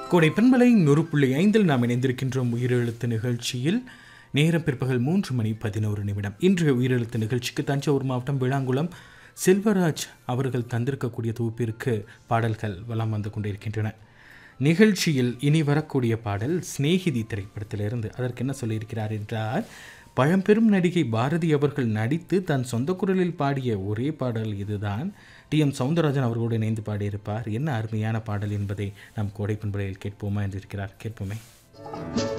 கோடை பண்பலை நூறு புள்ளி ஐந்தில் நாம் இணைந்திருக்கின்றோம் உயிரெழுத்து நிகழ்ச்சியில் நேரம் பிற்பகல் மூன்று மணி பதினோரு நிமிடம் இன்றைய உயிரெழுத்து நிகழ்ச்சிக்கு தஞ்சாவூர் மாவட்டம் விளாங்குளம் செல்வராஜ் அவர்கள் தந்திருக்கக்கூடிய தொகுப்பிற்கு பாடல்கள் வலம் வந்து கொண்டிருக்கின்றன நிகழ்ச்சியில் இனி வரக்கூடிய பாடல் சிநேகிதி திரைப்படத்திலிருந்து அதற்கு என்ன சொல்லியிருக்கிறார் என்றால் பழம்பெரும் நடிகை பாரதி அவர்கள் நடித்து தன் சொந்த குரலில் பாடிய ஒரே பாடல் இதுதான் டி எம் சவுந்தரராஜன் அவர்களோடு இணைந்து பாடியிருப்பார் என்ன அருமையான பாடல் என்பதை நாம் கோடை பண்பலையில் கேட்போமா என்று இருக்கிறார் கேட்போமே